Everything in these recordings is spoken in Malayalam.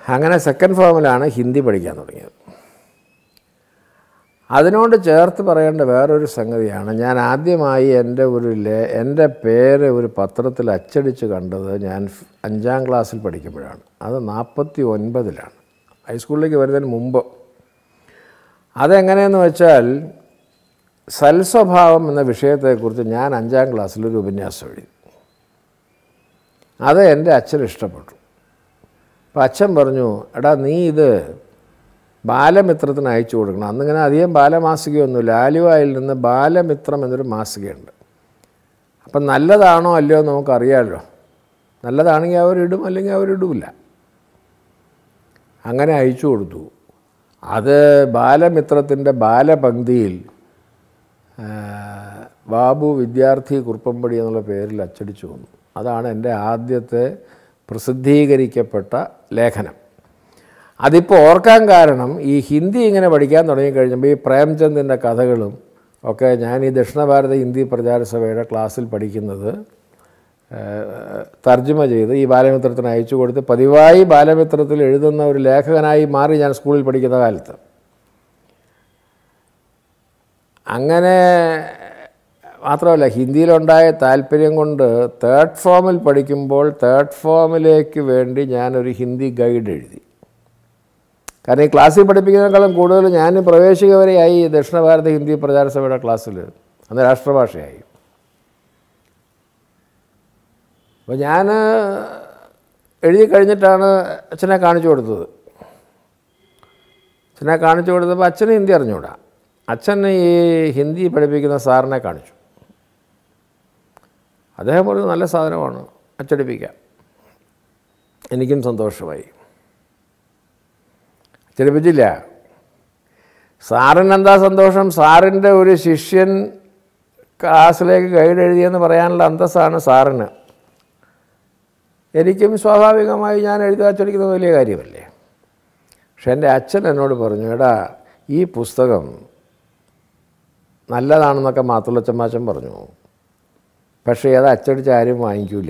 അങ്ങനെ സെക്കൻഡ് ഫോമിലാണ് ഹിന്ദി പഠിക്കാൻ തുടങ്ങിയത് അതിനോട് ചേർത്ത് പറയേണ്ട വേറൊരു സംഗതിയാണ് ഞാൻ ആദ്യമായി എൻ്റെ ഒരു ലേ എൻ്റെ പേര് ഒരു പത്രത്തിൽ അച്ചടിച്ച് കണ്ടത് ഞാൻ ഫ്- അഞ്ചാം ക്ലാസ്സിൽ പഠിക്കുമ്പോഴാണ് അത് നാൽപ്പത്തി ഒൻപതിലാണ് ഹൈസ്കൂളിലേക്ക് വരുന്നതിന് മുമ്പ് അതെങ്ങനെയെന്ന് വെച്ചാൽ സൽസ്വഭാവം എന്ന വിഷയത്തെക്കുറിച്ച് ഞാൻ അഞ്ചാം ക്ലാസ്സിൽ ഒരു ഉപന്യാസം എഴുതി അത് എൻ്റെ അച്ഛൻ ഇഷ്ടപ്പെട്ടു അപ്പം അച്ഛൻ പറഞ്ഞു എടാ നീ ഇത് ബാലമിത്രത്തിന് അയച്ചു കൊടുക്കണം അന്നിങ്ങനെ അധികം ബാലമാസികയൊന്നുമില്ല ആലുവായിൽ നിന്ന് ബാലമിത്രം എന്നൊരു മാസികയുണ്ട് അപ്പം നല്ലതാണോ അല്ലയോ എന്ന് നമുക്കറിയാമല്ലോ നല്ലതാണെങ്കിൽ അവരിടും അല്ലെങ്കിൽ അവരിടില്ല അങ്ങനെ അയച്ചു കൊടുത്തു അത് ബാലമിത്രത്തിൻ്റെ ബാലപംക്തിയിൽ ആ, ബാബു വിദ്യാർത്ഥി കുറുപ്പമ്പടി എന്നുള്ള പേരിൽ അച്ചടിച്ചു വന്നു അതാണ് എൻ്റെ ആദ്യത്തെ പ്രസിദ്ധീകരിക്കപ്പെട്ട ലേഖനം അതിപ്പോൾ ഓർക്കാൻ കാരണം ഈ ഹിന്ദി ഇങ്ങനെ പഠിക്കാൻ തുടങ്ങിക്കഴിഞ്ഞപ്പോൾ ഈ പ്രേംചന്ദിൻ്റെ കഥകളും ഒക്കെ ഞാൻ ഈ ദക്ഷിണ ഭാരത ഹിന്ദി പ്രചാര സഭയുടെ ക്ലാസ്സിൽ പഠിക്കുന്നത് ആ, തർജ്ജമ ചെയ്ത് ഈ ബാലമിത്രത്തിന് അയച്ചു കൊടുത്ത് പതിവായി ബാലമിത്രത്തിൽ എഴുതുന്ന ഒരു ലേഖകനായി മാറി ഞാൻ സ്കൂളിൽ പഠിക്കുന്ന കാലത്ത് അങ്ങനെ മാത്രമല്ല ഹിന്ദിയിലുണ്ടായ താല്പര്യം കൊണ്ട് തേർഡ് ഫോമിൽ പഠിക്കുമ്പോൾ തേർഡ് ഫോമിലേക്ക് വേണ്ടി ഞാനൊരു ഹിന്ദി ഗൈഡ് എഴുതി കാരണം ഈ ക്ലാസ്സിൽ പഠിപ്പിക്കുന്നതിനേക്കാളും കൂടുതൽ ഞാൻ പ്രവേശിക വരെയായി ദക്ഷിണ ഭാരത ഹിന്ദി പ്രചാര സഭയുടെ ക്ലാസ്സിൽ അന്ന് രാഷ്ട്രഭാഷയായി അപ്പോൾ ഞാൻ എഴുതി കഴിഞ്ഞിട്ടാണ് അച്ഛനെ കാണിച്ചു കൊടുത്തത് അച്ഛനെ കാണിച്ചു കൊടുത്തപ്പോൾ അച്ഛന് ഹിന്ദി അറിഞ്ഞുകൂടാ അച്ഛൻ ഈ ഹിന്ദി പഠിപ്പിക്കുന്ന സാറിനെ കാണിച്ചു അദ്ദേഹം പറഞ്ഞു നല്ല സാധനമാണ് അച്ചടിപ്പിക്കാം എനിക്കും സന്തോഷമായി അച്ചടിപ്പിച്ചില്ല സാറിന് എന്താ സന്തോഷം സാറിൻ്റെ ഒരു ശിഷ്യൻ ക്ലാസ്സിലേക്ക് ഗൈഡ് എഴുതിയെന്ന് പറയാനുള്ള അന്തസ്സാണ് സാറിന് എനിക്കും സ്വാഭാവികമായി ഞാൻ എഴുതി അച്ചടിക്കുന്നത് വലിയ കാര്യമല്ലേ പക്ഷെ എൻ്റെ അച്ഛൻ എന്നോട് പറഞ്ഞു എടാ ഈ പുസ്തകം നല്ലതാണെന്നൊക്കെ മാത്തുള്ളച്ചമ്മാച്ചൻ പറഞ്ഞു പക്ഷേ അത് അച്ചടിച്ച് ആരും വാങ്ങിക്കില്ല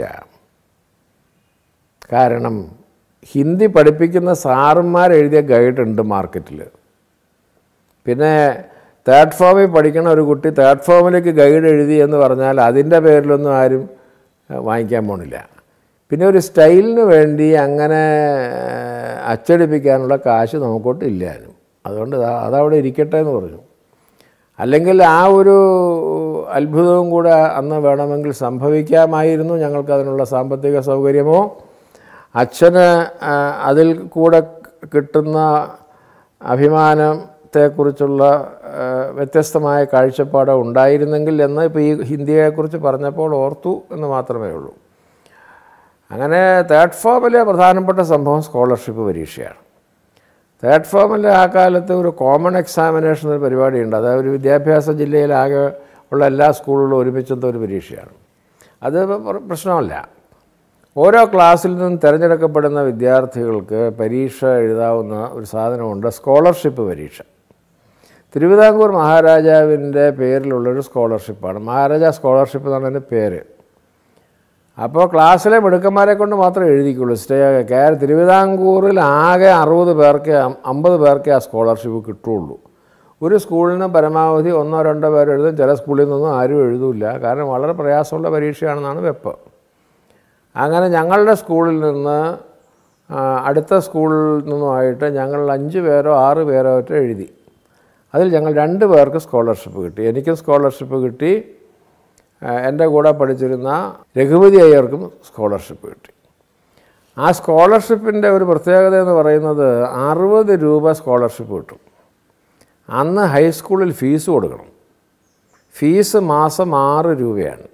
കാരണം ഹിന്ദി പഠിപ്പിക്കുന്ന സാറുമാർ എഴുതിയ ഗൈഡ് ഉണ്ട് മാർക്കറ്റിൽ പിന്നെ തേർഡ് ഫോമിൽ പഠിക്കണ ഒരു കുട്ടി തേർഡ് ഫോമിലേക്ക് ഗൈഡ് എഴുതി എന്ന് പറഞ്ഞാൽ അതിൻ്റെ പേരിലൊന്നും ആരും ഏഹ്, വാങ്ങിക്കാൻ പോണില്ല പിന്നെ ഒരു സ്റ്റൈലിന് വേണ്ടി അങ്ങനെ ഏഹ്, അച്ചടിപ്പിക്കാനുള്ള കാശ് നമുക്കോട്ട് ഇല്ലാനും അതുകൊണ്ട് ദാ- അതവിടെ ഇരിക്കട്ടെ എന്ന് പറഞ്ഞു അല്ലെങ്കിൽ ആ ഒരു അത്ഭുതവും കൂടെ അന്ന് വേണമെങ്കിൽ സംഭവിക്കാമായിരുന്നു ഞങ്ങൾക്ക് അതിനുള്ള സാമ്പത്തിക സൗകര്യമോ അച്ഛന് ആ, അതിൽ കൂടെ കിട്ടുന്ന അഭിമാനത്തെക്കുറിച്ചുള്ള ആ, വ്യത്യസ്തമായ കാഴ്ചപ്പാട് ഉണ്ടായിരുന്നെങ്കിൽ എന്ന് ഇപ്പോൾ ഈ ഹിന്ദിയെക്കുറിച്ച് പറഞ്ഞപ്പോൾ ഓർത്തു എന്ന് മാത്രമേ ഉള്ളൂ അങ്ങനെ തേർഡ് ഫോമിലെ പ്രധാനപ്പെട്ട സംഭവം സ്കോളർഷിപ്പ് പരീക്ഷയാണ് തേർഡ് ഫോമിൽ ആ കാലത്ത് ഒരു കോമൺ എക്സാമിനേഷൻ ഒരു പരിപാടിയുണ്ട് അതായത് ഒരു വിദ്യാഭ്യാസ ജില്ലയിലാകെ ഉള്ള എല്ലാ സ്കൂളുകളും ഒരുമിച്ചത്തെ ഒരു പരീക്ഷയാണ് അത് പ്ര- പ്രശ്നമല്ല ഓരോ ക്ലാസ്സിൽ നിന്നും തിരഞ്ഞെടുക്കപ്പെടുന്ന വിദ്യാർത്ഥികൾക്ക് പരീക്ഷ എഴുതാവുന്ന ഒരു സാധനമുണ്ട് സ്കോളർഷിപ്പ് പരീക്ഷ തിരുവിതാംകൂർ മഹാരാജാവിൻ്റെ പേരിലുള്ളൊരു സ്കോളർഷിപ്പാണ് മഹാരാജ സ്കോളർഷിപ്പ് എന്നാണ് അതിൻ്റെ പേര് അപ്പോൾ ക്ലാസ്സിലെ മിടുക്കന്മാരെ കൊണ്ട് മാത്രമേ എഴുതിക്കുള്ളൂ സ്റ്റേ കയറി തിരുവിതാംകൂറിൽ ആകെ അറുപത് പേർക്ക് അമ്പത് പേർക്ക് ആ സ്കോളർഷിപ്പ് കിട്ടുള്ളൂ ഒരു സ്കൂളിന് പരമാവധി ഒന്നോ രണ്ടോ പേർ എഴുതും ചില സ്കൂളിൽ നിന്നും ആരും എഴുതില്ല കാരണം വളരെ പ്രയാസമുള്ള പരീക്ഷയാണെന്നാണ് വെപ്പ് അങ്ങനെ ഞങ്ങളുടെ സ്കൂളിൽ നിന്ന് ആ, അടുത്ത സ്കൂളിൽ നിന്നുമായിട്ട് ഞങ്ങൾ അഞ്ച് പേരോ ആറ് പേരോ ഒറ്റ എഴുതി അതിൽ ഞങ്ങൾ രണ്ട് പേർക്ക് സ്കോളർഷിപ്പ് കിട്ടി എനിക്കും സ്കോളർഷിപ്പ് കിട്ടി ആ, എൻ്റെ കൂടെ പഠിച്ചിരുന്ന രഘുപതി അയ്യർക്കും സ്കോളർഷിപ്പ് കിട്ടി ആ സ്കോളർഷിപ്പിൻ്റെ ഒരു പ്രത്യേകത എന്ന് പറയുന്നത് അറുപത് രൂപ സ്കോളർഷിപ്പ് കിട്ടും അന്ന് ഹൈസ്കൂളിൽ ഫീസ് കൊടുക്കണം ഫീസ് മാസം ആറ് രൂപയാണ്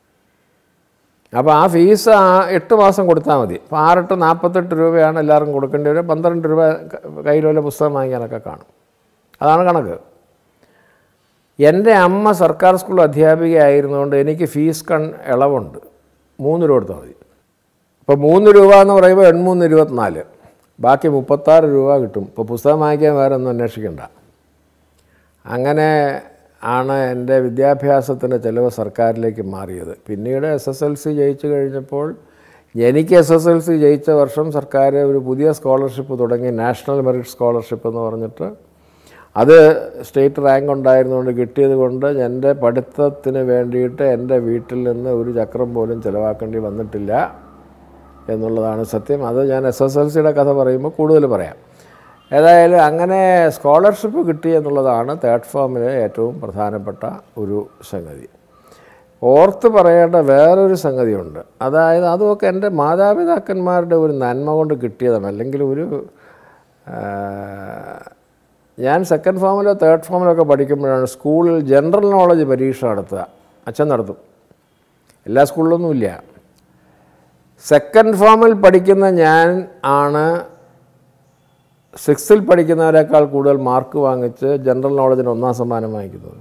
അപ്പോൾ ആ ഫീസ് ആ എട്ട് മാസം കൊടുത്താൽ മതി അപ്പോൾ ആറെട്ട് നാൽപ്പത്തെട്ട് രൂപയാണ് എല്ലാവർക്കും കൊടുക്കേണ്ടി വരിക പന്ത്രണ്ട് രൂപ ക- കയ്യിൽ വല്ല പുസ്തകം വാങ്ങിക്കാനൊക്കെ കാണും അതാണ് കണക്ക് എൻ്റെ അമ്മ സർക്കാർ സ്കൂൾ അധ്യാപികയായിരുന്നുകൊണ്ട് എനിക്ക് ഫീസ് കൺ ഇളവുണ്ട് മൂന്ന് രൂപ കൊടുത്താൽ മതി ഇപ്പോൾ മൂന്ന് രൂപ എന്ന് പറയുമ്പോൾ എൺമൂന്ന് ഇരുപത്തിനാല് ബാക്കി മുപ്പത്താറ് രൂപ കിട്ടും ഇപ്പോൾ പുസ്തകം വാങ്ങിക്കാൻ വേറെ ഒന്നും അന്വേഷിക്കണ്ട അങ്ങനെ ആണ് എൻ്റെ വിദ്യാഭ്യാസത്തിൻ്റെ ചിലവ് സർക്കാരിലേക്ക് മാറിയത് പിന്നീട് എസ് എസ് എൽ സി ജയിച്ചു കഴിഞ്ഞപ്പോൾ എനിക്ക് എസ് എസ് എൽ സി ജയിച്ച വർഷം സർക്കാർ ഒരു പുതിയ സ്കോളർഷിപ്പ് തുടങ്ങി നാഷണൽ മെറിറ്റ് സ്കോളർഷിപ്പ് എന്ന് പറഞ്ഞിട്ട് അത് സ്റ്റേറ്റ് റാങ്ക് ഉണ്ടായിരുന്നുകൊണ്ട് കിട്ടിയത് കൊണ്ട് എൻ്റെ പഠിത്തത്തിന് വേണ്ടിയിട്ട് എൻ്റെ വീട്ടിൽ നിന്ന് ഒരു ചക്രം പോലും ചിലവാക്കേണ്ടി വന്നിട്ടില്ല എന്നുള്ളതാണ് സത്യം അത് ഞാൻ എസ് എസ് എൽ സിയുടെ കഥ പറയുമ്പോൾ കൂടുതൽ പറയാം ഏതായാലും അങ്ങനെ സ്കോളർഷിപ്പ് കിട്ടി എന്നുള്ളതാണ് തേർഡ് ഫോമിലെ ഏറ്റവും പ്രധാനപ്പെട്ട ഒരു സംഗതി ഓർത്ത് പറയേണ്ട വേറൊരു സംഗതിയുണ്ട് അതായത് അതുമൊക്കെ എൻ്റെ മാതാപിതാക്കന്മാരുടെ ഒരു നന്മ കൊണ്ട് കിട്ടിയതാണ് അല്ലെങ്കിൽ ഒരു ആ, ഞാൻ സെക്കൻഡ് ഫോമിലോ തേർഡ് ഫോമിലോ ഒക്കെ പഠിക്കുമ്പോഴാണ് സ്കൂളിൽ ജനറൽ നോളജ് പരീക്ഷ നടത്തുക അച്ഛൻ നടത്തും എല്ലാ സ്കൂളിലൊന്നുമില്ല സെക്കൻഡ് ഫോമിൽ പഠിക്കുന്ന ഞാൻ ആണ് സിക്സ്ത്തിൽ പഠിക്കുന്നവരെക്കാൾ കൂടുതൽ മാർക്ക് വാങ്ങിച്ച് ജനറൽ നോളജിന് ഒന്നാം സമ്മാനം വാങ്ങിക്കുന്നത്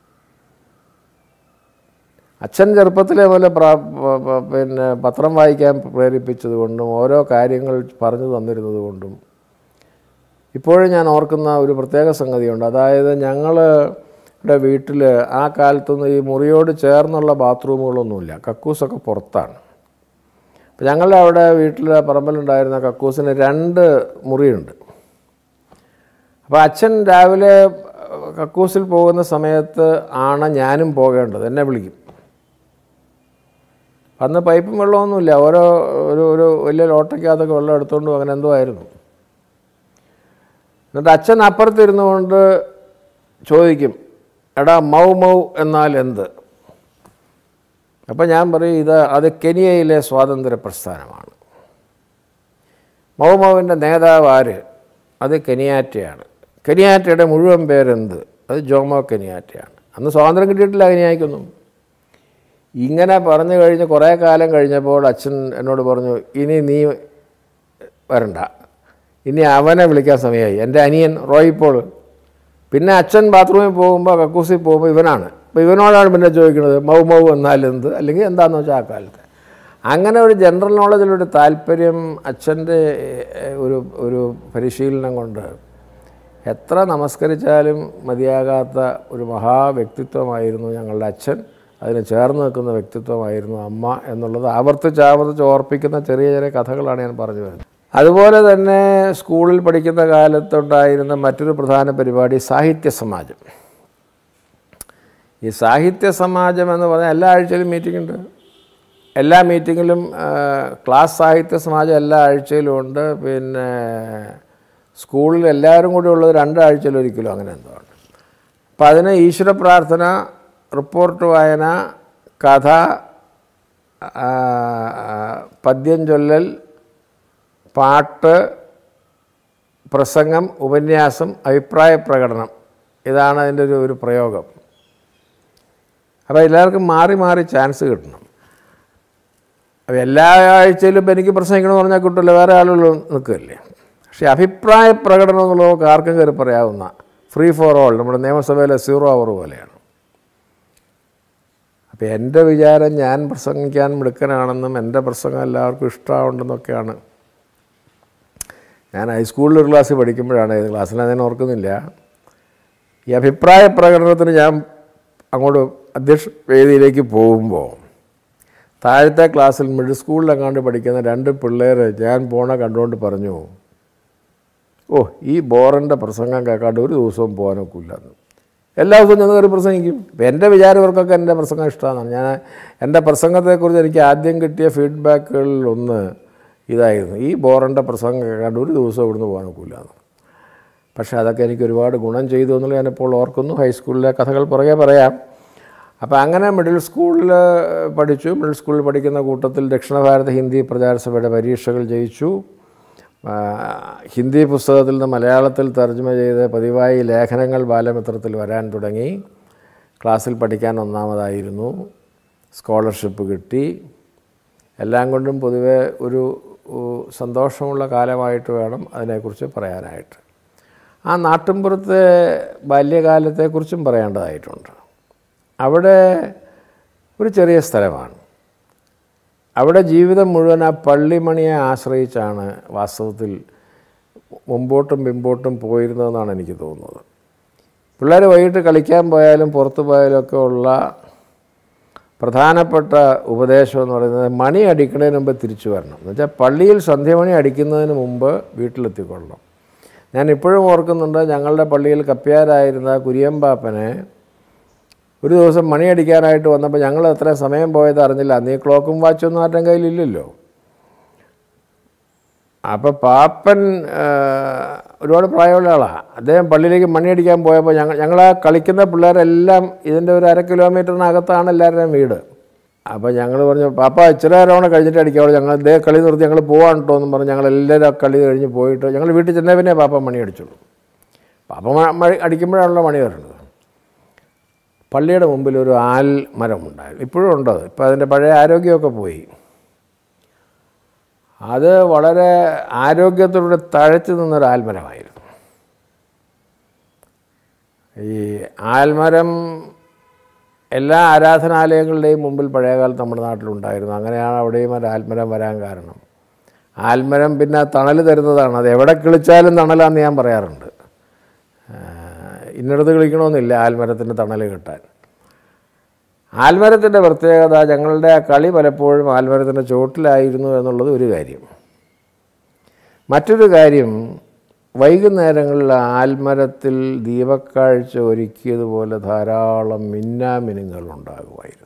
അച്ഛൻ ചെറുപ്പത്തിലെ പോലെ പ്രാ പ- പ- പിന്നെ പത്രം വായിക്കാൻ പ്രേരിപ്പിച്ചത് കൊണ്ടും ഓരോ കാര്യങ്ങൾ പറഞ്ഞു തന്നിരുന്നത് കൊണ്ടും ഇപ്പോഴും ഞാൻ ഓർക്കുന്ന ഒരു പ്രത്യേക സംഗതിയുണ്ട് അതായത് ഞങ്ങളുടെ വീട്ടിൽ ആ കാലത്തൊന്നും ഈ മുറിയോട് ചേർന്നുള്ള ബാത്റൂമുകളൊന്നുമില്ല കക്കൂസൊക്കെ പുറത്താണ് അപ്പം ഞങ്ങളുടെ അവിടെ വീട്ടിൽ പറമ്പിലുണ്ടായിരുന്ന കക്കൂസിന് രണ്ട് മുറിയുണ്ട് അപ്പോൾ അച്ഛൻ രാവിലെ കക്കൂസിൽ പോകുന്ന സമയത്ത് ആണ് ഞാനും പോകേണ്ടത് എന്നെ വിളിക്കും അന്ന് പൈപ്പും വെള്ളമൊന്നുമില്ല ഓരോ ഒരു ഒരു വലിയ ലോട്ടയ്ക്കകത്തൊക്കെ വെള്ളം എടുത്തുകൊണ്ട് പോകും. അങ്ങനെ എന്തോ ആയിരുന്നു എന്നിട്ട് അച്ഛൻ അപ്പുറത്തിരുന്നു കൊണ്ട് ചോദിക്കും എടാ മൗ മൗ എന്നാൽ എന്ത് അപ്പം ഞാൻ പറയും ഇത് അത് കെനിയയിലെ സ്വാതന്ത്ര്യ പ്രസ്ഥാനമാണ് മൗ മൗവിൻ്റെ നേതാവ് ആര് അത് കെനിയാറ്റയാണ് കെനിയാറ്റയുടെ മുഴുവൻ പേരെന്ത് അത് ജോമോ കെനിയാറ്റയാണ് അന്ന് സ്വാതന്ത്ര്യം കിട്ടിയിട്ടില്ല കെനിയായ്ക്കൊന്നും ഇങ്ങനെ പറഞ്ഞു കഴിഞ്ഞ് കുറേ കാലം കഴിഞ്ഞപ്പോൾ അച്ഛൻ എന്നോട് പറഞ്ഞു ഇനി നീ വരണ്ട ഇനി അവനെ വിളിക്കാൻ സമയമായി എൻ്റെ അനിയൻ റോയ് പോൾ പിന്നെ അച്ഛൻ ബാത്റൂമിൽ പോകുമ്പോൾ കക്കൂസിൽ പോകുമ്പോൾ ഇവനാണ് അപ്പോൾ ഇവനോടാണ് പിന്നെ ചോദിക്കുന്നത് മൗ മൗ എന്നാൽ എന്ത് അല്ലെങ്കിൽ എന്താണെന്ന് വെച്ചാൽ ആ കാലത്ത് അങ്ങനെ ഒരു ജനറൽ നോളജിലൊരു താല്പര്യം അച്ഛൻ്റെ ഏഹ്, ഒരു ഒരു പരിശീലനം കൊണ്ട് എത്ര നമസ്കരിച്ചാലും മതിയാകാത്ത ഒരു മഹാവ്യക്തിത്വമായിരുന്നു ഞങ്ങളുടെ അച്ഛൻ അതിന് ചേർന്ന് നിൽക്കുന്ന വ്യക്തിത്വമായിരുന്നു അമ്മ എന്നുള്ളത് ആവർത്തിച്ച് ആവർത്തിച്ച് ഓർപ്പിക്കുന്ന ചെറിയ ചെറിയ കഥകളാണ് ഞാൻ പറഞ്ഞു വരുന്നത് അതുപോലെ തന്നെ സ്കൂളിൽ പഠിക്കുന്ന കാലത്തുണ്ടായിരുന്ന മറ്റൊരു പ്രധാന പരിപാടി സാഹിത്യ സമാജം ഈ സാഹിത്യ സമാജം എന്ന് പറഞ്ഞാൽ എല്ലാ ആഴ്ചയിലും മീറ്റിംഗ് ഉണ്ട് എല്ലാ മീറ്റിങ്ങിലും ആ, ക്ലാസ് സാഹിത്യ സമാജം എല്ലാ ആഴ്ചയിലും ഉണ്ട് പിന്നെ സ്കൂളിൽ എല്ലാവരും കൂടി ഉള്ളത് രണ്ടാഴ്ചയിൽ ഒരിക്കലും അങ്ങനെ എന്തോ ആണ് അപ്പം അതിന് ഈശ്വര പ്രാർത്ഥന റിപ്പോർട്ട് വായന കഥ ആ, പദ്യം ചൊല്ലൽ പാട്ട് പ്രസംഗം ഉപന്യാസം അഭിപ്രായ പ്രകടനം ഇതാണ് അതിൻ്റെ ഒരു ഒരു പ്രയോഗം അപ്പോൾ എല്ലാവർക്കും മാറി മാറി ചാൻസ് കിട്ടണം അപ്പോൾ എല്ലാ ആഴ്ചയിലും ഇപ്പം എനിക്ക് പ്രസംഗിക്കണമെന്ന് പറഞ്ഞാൽ കിട്ടില്ല വേറെ ആളുകൾ നിൽക്കുകയല്ലേ പക്ഷേ അഭിപ്രായ പ്രകടനം എന്നുള്ളതൊക്കെ ആർക്കും കയറി പറയാവുന്ന ഫ്രീ ഫോർ ഓൾ നമ്മുടെ നിയമസഭയിലെ സീറോ അവർ പോലെയാണ് അപ്പോൾ എൻ്റെ വിചാരം ഞാൻ പ്രസംഗിക്കാൻ മിടുക്കനാണെന്നും എൻ്റെ പ്രസംഗം എല്ലാവർക്കും ഇഷ്ടമാവുണ്ടെന്നൊക്കെയാണ് ഞാൻ ഹൈസ്കൂളിൽ ഒരു ക്ലാസ്സിൽ പഠിക്കുമ്പോഴാണ് ഏത് ക്ലാസ്സിൽ ഞാൻ ഓർക്കുന്നില്ല ഈ അഭിപ്രായ പ്രകടനത്തിന് ഞാൻ അങ്ങോട്ട് അധ്യക്ഷ വേദിയിലേക്ക് പോകുമ്പോൾ താഴത്തെ ക്ലാസ്സിൽ മിഡിൽ സ്കൂളിലെങ്ങാണ്ട് പഠിക്കുന്ന രണ്ട് പിള്ളേർ ഞാൻ പോണ കണ്ടുകൊണ്ട് പറഞ്ഞു ഓ ഈ ബോറൻ്റെ പ്രസംഗം കേൾക്കാണ്ട് ഒരു ദിവസവും പോകാനൊക്കില്ലെന്ന് എല്ലാ ദിവസവും ഞാൻ കയറി പ്രസംഗിക്കും ഇപ്പം എൻ്റെ വിചാരം ഇവർക്കൊക്കെ എൻ്റെ പ്രസംഗം ഇഷ്ടമാണ് ഞാൻ എൻ്റെ പ്രസംഗത്തെക്കുറിച്ച് എനിക്ക് ആദ്യം കിട്ടിയ ഫീഡ്ബാക്കുകളിൽ ഒന്ന് ഇതായിരുന്നു ഈ ബോറൻ്റെ പ്രസംഗം കേൾക്കാണ്ട് ഒരു ദിവസം ഇവിടുന്ന് പോകാനൊക്കില്ലെന്ന് പക്ഷേ അതൊക്കെ എനിക്ക് ഒരുപാട് ഗുണം ചെയ്തു എന്നുള്ളത് ഞാനിപ്പോൾ ഓർക്കുന്നു ഹൈസ്കൂളിലെ കഥകൾ പുറകെ പറയാം അപ്പോൾ അങ്ങനെ മിഡിൽ സ്കൂളിൽ പഠിച്ചു മിഡിൽ സ്കൂളിൽ പഠിക്കുന്ന കൂട്ടത്തിൽ ദക്ഷിണ ഭാരത ഹിന്ദി പ്രചാരസഭയുടെ പരീക്ഷകൾ ജയിച്ചു ആ, ഹിന്ദി പുസ്തകത്തിൽ നിന്ന് മലയാളത്തിൽ തർജ്ജമ ചെയ്ത് പതിവായി ലേഖനങ്ങൾ ബാലമിത്രത്തിൽ വരാൻ തുടങ്ങി ക്ലാസ്സിൽ പഠിക്കാൻ ഒന്നാമതായിരുന്നു സ്കോളർഷിപ്പ് കിട്ടി എല്ലാം കൊണ്ടും പൊതുവെ ഒരു ഉ- സന്തോഷമുള്ള കാലമായിട്ട് വേണം അതിനെക്കുറിച്ച് പറയാനായിട്ട് ആ നാട്ടിൻപുറത്തെ ബാല്യകാലത്തെക്കുറിച്ചും പറയേണ്ടതായിട്ടുണ്ട് അവിടെ ഒരു ചെറിയ സ്ഥലമാണ് അവിടെ ജീവിതം മുഴുവൻ ആ പള്ളിമണിയെ ആശ്രയിച്ചാണ് വാസ്തവത്തിൽ മുമ്പോട്ടും പിമ്പോട്ടും പോയിരുന്നതെന്നാണ് എനിക്ക് തോന്നുന്നത് പിള്ളേർ വൈകിട്ട് കളിക്കാൻ പോയാലും പുറത്ത് പോയാലും ഒക്കെ ഉള്ള പ്രധാനപ്പെട്ട ഉപദേശം എന്ന് പറയുന്നത് മണി അടിക്കുന്നതിന് മുമ്പ് തിരിച്ചു വരണം എന്ന് വെച്ചാൽ പള്ളിയിൽ സന്ധ്യമണി അടിക്കുന്നതിന് മുമ്പ് വീട്ടിലെത്തിക്കൊള്ളണം ഞാൻ ഇപ്പോഴും ഓർക്കുന്നുണ്ട് ഞങ്ങളുടെ പള്ളിയിൽ കപ്പ്യാരായിരുന്ന കുര്യമ്പാപ്പനെ ഒരു ദിവസം മണി അടിക്കാനായിട്ട് വന്നപ്പോൾ ഞങ്ങൾ എത്ര സമയം പോയത് അറിഞ്ഞില്ല അന്ന് ഈ ക്ലോക്കും വാച്ചൊന്നും ആരുടെ കയ്യിലില്ലല്ലോ അപ്പോൾ പാപ്പൻ ആ, ഒരുപാട് പ്രായമുള്ള ആളാണ് അദ്ദേഹം പള്ളിയിലേക്ക് മണി അടിക്കാൻ പോയപ്പോൾ ഞങ്ങൾ ഞങ്ങൾ ആ കളിക്കുന്ന പിള്ളേരെല്ലാം ഇതിൻ്റെ ഒരു അര കിലോമീറ്ററിനകത്താണ് എല്ലാവരുടെയും വീട് അപ്പോൾ ഞങ്ങൾ പറഞ്ഞു പാപ്പ ഇച്ചിരി നേരം കഴിഞ്ഞിട്ട് അടിക്കാവുള്ളൂ ഞങ്ങൾ ഇതേ കളി നിർത്തി ഞങ്ങൾ പോകാൻ കേട്ടോ എന്നും പറഞ്ഞ് ഞങ്ങൾ എല്ലാവരും ആ കളി കഴിഞ്ഞ് പോയിട്ട് ഞങ്ങൾ വീട്ടിൽ ചെന്നേ പിന്നെ പാപ്പ മണി അടിച്ചുള്ളൂ പാപ്പ മ- മണി അടിക്കുമ്പോഴാണല്ലോ മണി വരുന്നത് പള്ളിയുടെ മുമ്പിൽ ഒരു ആൽ മരം ഉണ്ടായിരുന്നു ഇപ്പോഴും ഉണ്ട് അത് ഇപ്പോൾ അതിൻ്റെ പഴയ ആരോഗ്യമൊക്കെ പോയി അത് വളരെ ആരോഗ്യത്തോടെ തഴച്ചു നിന്നൊരു ആൽമരമായിരുന്നു ഈ ആൽമരം എല്ലാ ആരാധനാലയങ്ങളുടെയും മുമ്പിൽ പഴയകാലത്ത് നമ്മുടെ നാട്ടിലുണ്ടായിരുന്നു അങ്ങനെയാണ് അവിടെയും ഒരു ആൽമരം വരാൻ കാരണം ആൽമരം പിന്നെ തണൽ തരുന്നതാണ് അത് എവിടെ കിളിച്ചാലും തണലാന്ന് ഞാൻ പറയാറുണ്ട് ആ, ഇന്നിടത്ത് കളിക്കണമെന്നില്ല ആൽമരത്തിൻ്റെ തണൽ കിട്ടാൻ ആൽമരത്തിൻ്റെ പ്രത്യേകത ഞങ്ങളുടെ ആ കളി പലപ്പോഴും ആൽമരത്തിൻ്റെ ചോട്ടിലായിരുന്നു എന്നുള്ളത് ഒരു കാര്യം മറ്റൊരു കാര്യം വൈകുന്നേരങ്ങളിൽ ആൽമരത്തിൽ ദീപക്കാഴ്ച ഒരുക്കിയതുപോലെ ധാരാളം മിന്നാമിനുങ്ങൾ ഉണ്ടാകുമായിരുന്നു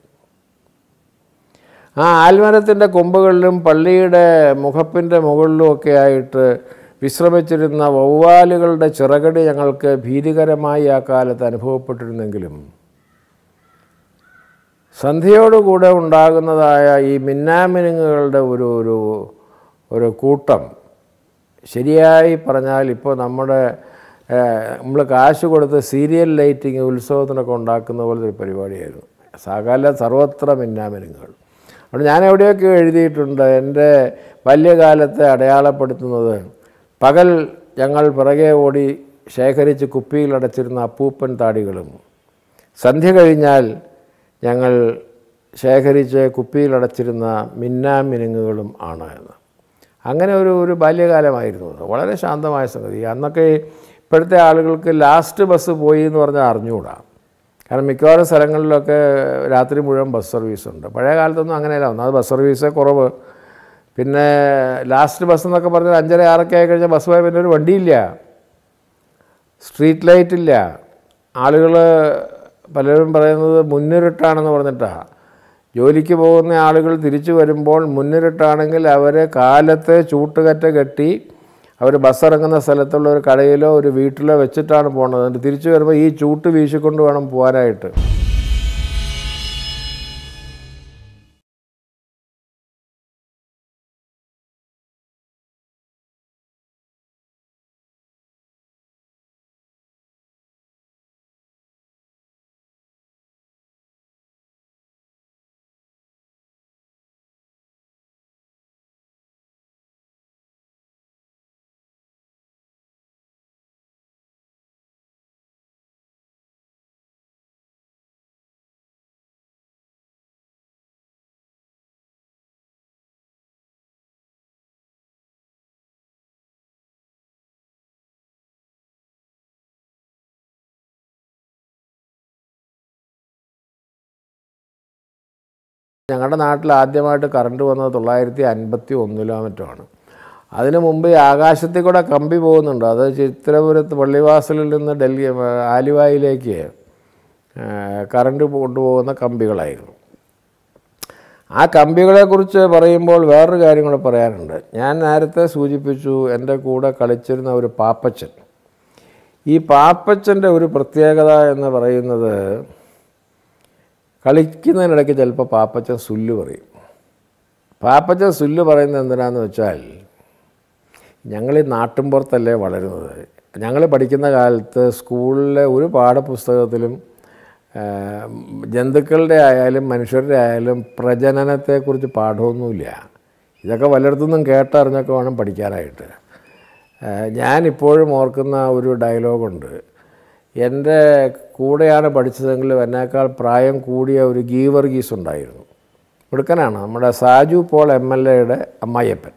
ആ ആൽമരത്തിൻ്റെ കൊമ്പുകളിലും പള്ളിയുടെ മുഖപ്പിൻ്റെ മുകളിലും ഒക്കെ ആയിട്ട് വിശ്രമിച്ചിരുന്ന വവ്വാലുകളുടെ ചിറകടി ഞങ്ങൾക്ക് ഭീതികരമായി ആ കാലത്ത് അനുഭവപ്പെട്ടിരുന്നെങ്കിലും സന്ധ്യയോടുകൂടെ ഉണ്ടാകുന്നതായ ഈ മിന്നാമിനുങ്ങുകളുടെ ഒരു ഒരു ഒരു കൂട്ടം ശരിയായി പറഞ്ഞാൽ ഇപ്പോൾ നമ്മുടെ നമ്മൾ കാശ് കൊടുത്ത് സീരിയൽ ലൈറ്റിങ് ഉത്സവത്തിനൊക്കെ ഉണ്ടാക്കുന്ന പോലത്തെ ഒരു പരിപാടിയായിരുന്നു സകല സർവത്ര മിന്നാമിനുങ്ങൾ അതുകൊണ്ട് ഞാൻ എവിടെയൊക്കെ എഴുതിയിട്ടുണ്ട് എൻ്റെ ബാല്യകാലത്തെ അടയാളപ്പെടുത്തുന്നത് പകൽ ഞങ്ങൾ പിറകെ ഓടി ശേഖരിച്ച് കുപ്പിയിലടച്ചിരുന്ന അപ്പൂപ്പൻ താടികളും സന്ധ്യ കഴിഞ്ഞാൽ ഞങ്ങൾ ശേഖരിച്ച് കുപ്പിയിലടച്ചിരുന്ന മിന്നാമിനുങ്ങുകളും ആണ് എന്ന് അങ്ങനെ ഒരു ഒരു ബാല്യകാലമായിരുന്നു അത് വളരെ ശാന്തമായ സംഗതി അന്നൊക്കെ ഇപ്പോഴത്തെ ആളുകൾക്ക് ലാസ്റ്റ് ബസ് പോയി എന്ന് പറഞ്ഞാൽ അറിഞ്ഞുകൂടാ കാരണം മിക്കവാറും സ്ഥലങ്ങളിലൊക്കെ രാത്രി മുഴുവൻ ബസ് സർവീസ് ഉണ്ട് പഴയ കാലത്തൊന്നും അങ്ങനെയല്ല ഒന്നാമത് ബസ് സർവീസേ കുറവ് പിന്നെ ലാസ്റ്റ് ബസ് എന്നൊക്കെ പറഞ്ഞാൽ അഞ്ചര ആറൊക്കെ ആയി കഴിഞ്ഞാൽ ബസ് പോയാൽ പിന്നെ ഒരു വണ്ടിയില്ല സ്ട്രീറ്റ് ലൈറ്റ് ഇല്ല ആളുകൾ പലരും പറയുന്നത് മുന്നിരുട്ടാണെന്ന് പറഞ്ഞിട്ടാണ് ജോലിക്ക് പോകുന്ന ആളുകൾ തിരിച്ചു വരുമ്പോൾ മുന്നിരുട്ടാണെങ്കിൽ അവർ കാലത്ത് ചൂട്ടുകറ്റ കെട്ടി അവർ ബസ് ഇറങ്ങുന്ന സ്ഥലത്തുള്ള ഒരു കടയിലോ ഒരു വീട്ടിലോ വെച്ചിട്ടാണ് പോകുന്നത് എന്നിട്ട് തിരിച്ചു വരുമ്പോൾ ഈ ചൂട്ട് വീശിക്കൊണ്ട് വേണം പോകാനായിട്ട് ഞങ്ങളുടെ നാട്ടിൽ ആദ്യമായിട്ട് കറണ്ട് വന്നത് തൊള്ളായിരത്തി അൻപത്തി ഒന്നിലോ മറ്റുമാണ് അതിനു മുമ്പ് ഈ ആകാശത്തിൽ കൂടെ കമ്പി പോകുന്നുണ്ട് അത് ചിത്രപുരത്ത് പള്ളിവാസലിൽ നിന്ന് ഡൽഹി ആലുവായിലേക്ക് ആ, കറണ്ട് കൊണ്ടുപോകുന്ന കമ്പികളായിരുന്നു ആ കമ്പികളെക്കുറിച്ച് പറയുമ്പോൾ വേറൊരു കാര്യം കൂടെ പറയാനുണ്ട് ഞാൻ നേരത്തെ സൂചിപ്പിച്ചു എൻ്റെ കൂടെ കളിച്ചിരുന്ന ഒരു പാപ്പച്ചൻ ഈ പാപ്പച്ചൻ്റെ ഒരു പ്രത്യേകത എന്ന് പറയുന്നത് കളിക്കുന്നതിനിടയ്ക്ക് ചിലപ്പോൾ പാപ്പച്ചൻ സുല്ല് പറയും പാപ്പച്ചൻ സുല്ല് പറയുന്നത് എന്തിനാന്ന് വെച്ചാൽ ഞങ്ങൾ ഈ നാട്ടിൻപുറത്തല്ലേ വളരുന്നത് ഞങ്ങൾ പഠിക്കുന്ന കാലത്ത് സ്കൂളിലെ ഒരു പാഠപുസ്തകത്തിലും ആ, ജന്തുക്കളുടെ ആയാലും മനുഷ്യരുടെ ആയാലും പ്രജനനത്തെക്കുറിച്ച് പാഠമൊന്നുമില്ല ഇതൊക്കെ വല്ലയിടത്തുനിന്നും കേട്ടറിഞ്ഞൊക്കെ വേണം പഠിക്കാനായിട്ട് ആ, ഞാനിപ്പോഴും ഓർക്കുന്ന ഒരു ഡയലോഗുണ്ട് എൻ്റെ കൂടെയാണ് പഠിച്ചതെങ്കിലും എന്നേക്കാൾ പ്രായം കൂടിയ ഒരു ഗീവർഗീസ് ഉണ്ടായിരുന്നു മിടുക്കനാണ് നമ്മുടെ സാജു പോൾ എം എൽ എയുടെ അമ്മായിയപ്പൻ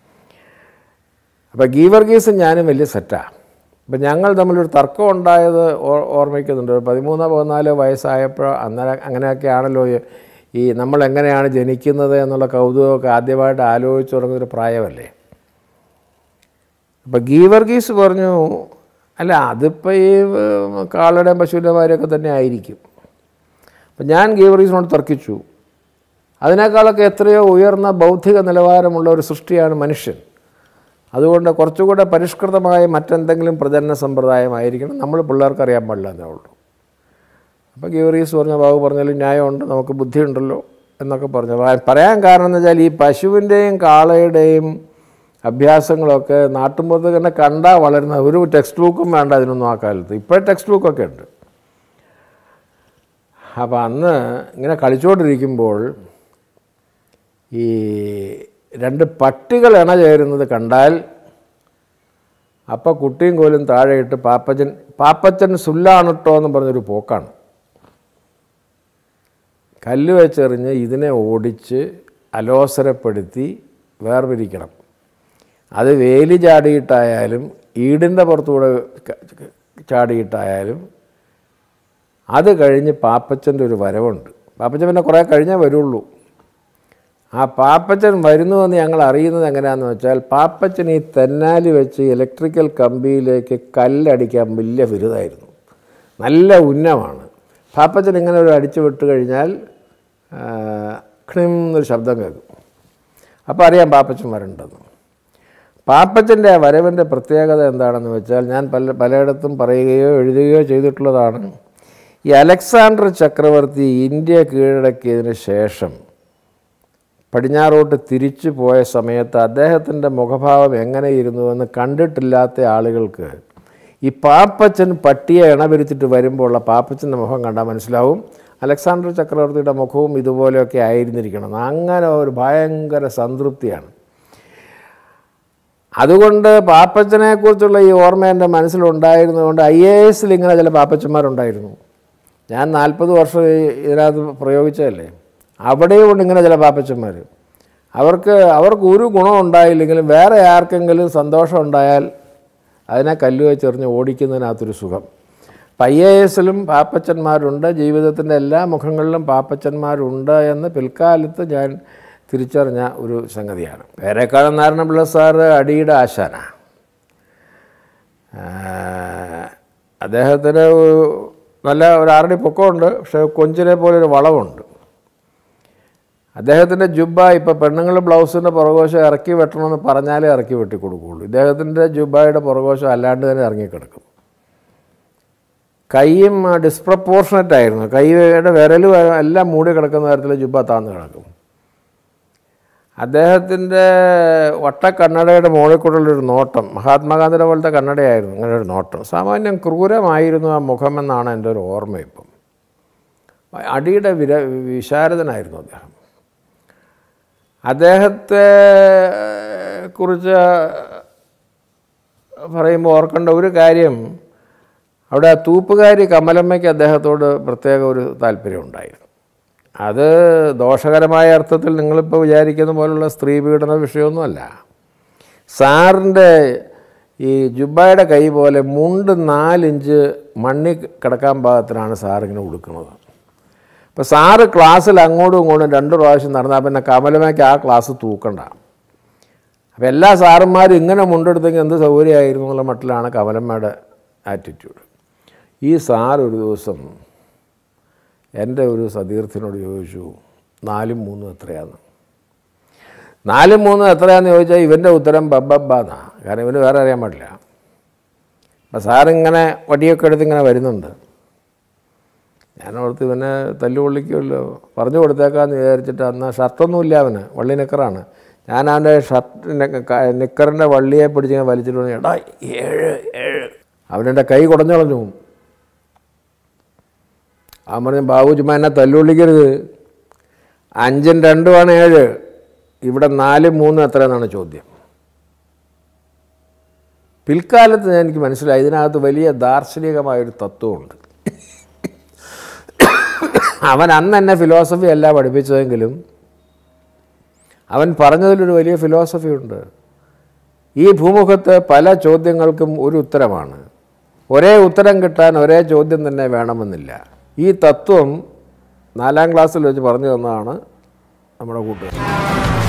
അപ്പോൾ ഗീവർഗീസും ഞാനും വലിയ സെറ്റാണ് അപ്പം ഞങ്ങൾ തമ്മിലൊരു തർക്കം ഉണ്ടായത് ഓ- ഓർമ്മിക്കുന്നുണ്ട് ഒരു പതിമൂന്നോ പതിനാലോ വയസ്സായപ്പോൾ അന്നേരം അങ്ങനെയൊക്കെ ആണല്ലോ ഈ- ഈ നമ്മൾ എങ്ങനെയാണ് ജനിക്കുന്നത് എന്നുള്ള കൗതുകമൊക്കെ ആദ്യമായിട്ട് ആലോചിച്ച് തുടങ്ങുന്നൊരു പ്രായമല്ലേ അപ്പം ഗീവർഗീസ് പറഞ്ഞു അല്ല അതിപ്പോൾ ഈ ഏഹ്, കാളയുടെയും പശുവിൻ്റെ മാതിരിയൊക്കെ തന്നെ ആയിരിക്കും അപ്പം ഞാൻ ഗീവർഗീസിനോട് തർക്കിച്ചു അതിനേക്കാളൊക്കെ എത്രയോ ഉയർന്ന ബൗദ്ധിക നിലവാരമുള്ള ഒരു സൃഷ്ടിയാണ് മനുഷ്യൻ അതുകൊണ്ട് കുറച്ചുകൂടെ പരിഷ്കൃതമായ മറ്റെന്തെങ്കിലും പ്രജനന സമ്പ്രദായമായിരിക്കണം നമ്മൾ പിള്ളേർക്ക് അറിയാൻ പാടില്ല എന്നേ ഉള്ളൂ അപ്പോൾ ഗീവറീസ് പറഞ്ഞ ബാബു പറഞ്ഞാലും ന്യായമുണ്ട് നമുക്ക് ബുദ്ധിയുണ്ടല്ലോ എന്നൊക്കെ പറഞ്ഞു പ- പറയാൻ കാരണം എന്ന് വെച്ചാൽ ഈ പശുവിൻ്റെയും കാളയുടെയും അഭ്യാസങ്ങളൊക്കെ നാട്ടുമ്പുറത്ത് തന്നെ കണ്ടാൽ വളരുന്ന ഒരു ടെക്സ്റ്റ് ബുക്കും വേണ്ട അതിനൊന്നും ആ കാലത്ത് ഇപ്പോൾ ടെക്സ്റ്റ് ബുക്കൊക്കെ ഉണ്ട് അപ്പോൾ അന്ന് ഇങ്ങനെ കളിച്ചുകൊണ്ടിരിക്കുമ്പോൾ ഈ രണ്ട് പട്ടികൾ ഇണ ചേരുന്നത് കണ്ടാൽ അപ്പം കുട്ടിയും കോലും താഴെയിട്ട് പാപ്പച്ചൻ പാപ്പച്ചൻ സുല്ലാണ് കേട്ടോ എന്ന് പറഞ്ഞൊരു പോക്കാണ് കല്ല് വെച്ചെറിഞ്ഞ് ഇതിനെ ഓടിച്ച് അലോസരപ്പെടുത്തി വേർപിരിക്കണം അത് വേലി ചാടിയിട്ടായാലും ഈടിൻ്റെ പുറത്തൂടെ ക- ചാടിയിട്ടായാലും അത് കഴിഞ്ഞ് പാപ്പച്ചൻ്റെ ഒരു വരവുണ്ട് പാപ്പച്ചൻ പിന്നെ കുറേ കഴിഞ്ഞേ വരുള്ളൂ ആ പാപ്പച്ചൻ വരുന്നുവെന്ന് ഞങ്ങൾ അറിയുന്നത് എങ്ങനെയാണെന്ന് വെച്ചാൽ പാപ്പച്ചൻ ഈ തെന്നാലി വെച്ച് ഇലക്ട്രിക്കൽ കമ്പിയിലേക്ക് കല്ലടിക്കാൻ വലിയ ബിരുദമായിരുന്നു നല്ല ഉന്നമാണ് പാപ്പച്ചൻ ഇങ്ങനെ ഒരു അടിച്ചു വിട്ട് കഴിഞ്ഞാൽ ആ, ക്ലിം എന്നൊരു ശബ്ദം കേൾക്കും അപ്പോൾ അറിയാം പാപ്പച്ചൻ വരണ്ടെന്ന് പാപ്പച്ചൻ്റെ ആ വരവിൻ്റെ പ്രത്യേകത എന്താണെന്ന് വെച്ചാൽ ഞാൻ പല പലയിടത്തും പറയുകയോ എഴുതുകയോ ചെയ്തിട്ടുള്ളതാണ് ഈ അലക്സാണ്ടർ ചക്രവർത്തി ഇന്ത്യ കീഴടക്കിയതിന് ശേഷം പടിഞ്ഞാറോട്ട് തിരിച്ചു പോയ സമയത്ത് അദ്ദേഹത്തിൻ്റെ മുഖഭാവം എങ്ങനെയിരുന്നുവെന്ന് കണ്ടിട്ടില്ലാത്ത ആളുകൾക്ക് ഈ പാപ്പച്ചൻ പട്ടിയെ ഇണപിരിച്ചിട്ട് വരുമ്പോൾ ഉള്ള പാപ്പച്ചൻ്റെ മുഖം കണ്ടാൽ മനസ്സിലാവും അലക്സാണ്ടർ ചക്രവർത്തിയുടെ മുഖവും ഇതുപോലെയൊക്കെ ആയിരുന്നിരിക്കണം അങ്ങനെ ഒരു ഭയങ്കര സംതൃപ്തിയാണ് അതുകൊണ്ട് പാപ്പച്ചനെക്കുറിച്ചുള്ള ഈ ഓർമ്മ എൻ്റെ മനസ്സിലുണ്ടായിരുന്നതുകൊണ്ട് ഐ എ എസിൽ ഇങ്ങനെ ചില പാപ്പച്ചന്മാരുണ്ടായിരുന്നു ഞാൻ നാൽപ്പത് വർഷം ഈ- ഇതിനകത്ത് പ്രയോഗിച്ചതല്ലേ അവിടെയും ഉണ്ട് ഇങ്ങനെ ചില പാപ്പച്ചന്മാർ അവർക്ക് അവർക്ക് ഒരു ഗുണം ഉണ്ടായില്ലെങ്കിലും വേറെ ആർക്കെങ്കിലും സന്തോഷം ഉണ്ടായാൽ അതിനെ കല്ല് വെച്ചെറിഞ്ഞ് ഓടിക്കുന്നതിനകത്തൊരു സുഖം അപ്പം ഐ എ എസിലും പാപ്പച്ചന്മാരുണ്ട് ജീവിതത്തിൻ്റെ എല്ലാ മുഖങ്ങളിലും പാപ്പച്ചന്മാരുണ്ട് എന്ന് പിൽക്കാലത്ത് ഞാൻ തിരിച്ചറിഞ്ഞ ഒരു സംഗതിയാണ് പേരേക്കാളൻ നാരായണപിള്ള സാറ് അടിയുടെ ആശാനാണ് അദ്ദേഹത്തിന് ഒരു- നല്ല ഒരു ആറടി പൊക്കമുണ്ട് പക്ഷേ കൊഞ്ചിനെ പോലെ ഒരു വളവുണ്ട് അദ്ദേഹത്തിൻ്റെ ജുബ ഇപ്പോൾ പെണ്ണുങ്ങൾ ബ്ലൗസിൻ്റെ പുറകോശം ഇറക്കി വെട്ടണമെന്ന് പറഞ്ഞാലേ ഇറക്കി വെട്ടി കൊടുക്കുകയുള്ളൂ ഇദ്ദേഹത്തിൻ്റെ ജുബയുടെ പുറകോശം അല്ലാണ്ട് തന്നെ ഇറങ്ങിക്കിടക്കും കൈയും ഡിസ്പ്രപ്പോർഷണറ്റ് ആയിരുന്നു കൈയുടെ വിരലും എല്ലാം മൂടി കിടക്കുന്ന തരത്തിൽ ജുബ താന്ന് കിടക്കും അദ്ദേഹത്തിൻ്റെ വട്ടക്കണ്ണടയുടെ മുകളിൽ കൂടെയുള്ളൊരു നോട്ടം മഹാത്മാഗാന്ധിയുടെ പോലത്തെ കണ്ണടയായിരുന്നു അങ്ങനെ ഒരു നോട്ടം സാമാന്യം ക്രൂരമായിരുന്നു ആ മുഖമെന്നാണ് എൻ്റെ ഒരു ഓർമ്മ ഇപ്പം അടിയുടെ വിര വിശാരദനായിരുന്നു അദ്ദേഹം അദ്ദേഹത്തെ കുറിച്ച് പറയുമ്പോൾ ഓർക്കേണ്ട ഒരു കാര്യം അവിടെ ആ തൂപ്പുകാരി കമലമ്മയ്ക്ക് അദ്ദേഹത്തോട് പ്രത്യേക ഒരു താല്പര്യം ഉണ്ടായിരുന്നു അത് ദോഷകരമായ അർത്ഥത്തിൽ നിങ്ങളിപ്പോൾ വിചാരിക്കുന്ന പോലുള്ള സ്ത്രീ പീഡന വിഷയമൊന്നുമല്ല സാറിൻ്റെ ഈ ജുബയുടെ കൈ പോലെ മുണ്ട് നാലിഞ്ച് മണ്ണിൽ കിടക്കാൻ പാകത്തിനാണ് സാറിങ്ങനെ ഉടുക്കുന്നത് അപ്പോൾ സാറ് ക്ലാസ്സിൽ അങ്ങോട്ടും ഇങ്ങോട്ടും രണ്ട് പ്രാവശ്യം നടന്നാൽ പിന്നെ കമലമ്മയ്ക്ക് ആ ക്ലാസ് തൂക്കണ്ട അപ്പോൾ എല്ലാ സാറന്മാരും ഇങ്ങനെ മുണ്ടെടുത്തെങ്കിൽ എന്ത് സൗകര്യമായിരുന്നു എന്നുള്ള മട്ടിലാണ് കമലമ്മയുടെ ആറ്റിറ്റ്യൂഡ് ഈ സാർ ഒരു ദിവസം എൻ്റെ ഒരു സതീർത്ഥനോട് ചോദിച്ചു നാലും മൂന്നും എത്രയാന്ന് നാലും മൂന്നും എത്രയാന്ന് ചോദിച്ചാൽ ഇവൻ്റെ ഉത്തരം ബബ്ബബ്ബാന്നാ കാരണം ഇവന് വേറെ അറിയാൻ പാടില്ല അപ്പം സാറിങ്ങനെ വടിയൊക്കെ എടുത്ത് ഇങ്ങനെ വരുന്നുണ്ട് ഞാൻ ഓർത്ത് ഇവനെ തല്ലുകൊള്ളിക്കുമല്ലോ പറഞ്ഞു കൊടുത്തേക്കാന്ന് വിചാരിച്ചിട്ട് അന്ന് ഷർട്ടൊന്നുമില്ല അവന് വള്ളി നിക്കറാണ് ഞാൻ അവൻ്റെ ഷർട്ട് നിക്കറിൻ്റെ വള്ളിയെ പിടിച്ചിങ്ങനെ വലിച്ചിട്ട് പറഞ്ഞു, എടാ ഏഴ് ഏഴ് അവനെൻ്റെ കൈ കുടഞ്ഞളഞ്ഞു അവൻ പറഞ്ഞു ബാബു ചുമ്മാ എന്നെ തല്ലുകൊള്ളിക്കരുത് അഞ്ചും രണ്ടുമാണ് ഏഴ് ഇവിടെ നാലും മൂന്നും എത്ര എന്നാണ് ചോദ്യം പിൽക്കാലത്ത് എനിക്ക് മനസ്സിലായി ഇതിനകത്ത് വലിയ ദാർശനികമായൊരു തത്വമുണ്ട് അവൻ അന്ന് എന്നെ ഫിലോസഫി അല്ല പഠിപ്പിച്ചതെങ്കിലും അവൻ പറഞ്ഞതിലൊരു വലിയ ഫിലോസഫി ഉണ്ട് ഈ ഭൂമുഖത്ത് പല ചോദ്യങ്ങൾക്കും ഒരു ഉത്തരമാണ് ഒരേ ഉത്തരം കിട്ടാൻ ഒരേ ചോദ്യം തന്നെ വേണമെന്നില്ല ഈ തത്വം നാലാം ക്ലാസ്സിൽ വെച്ച് പറഞ്ഞു തന്നതാണ് നമ്മുടെ കൂട്ടുകാർ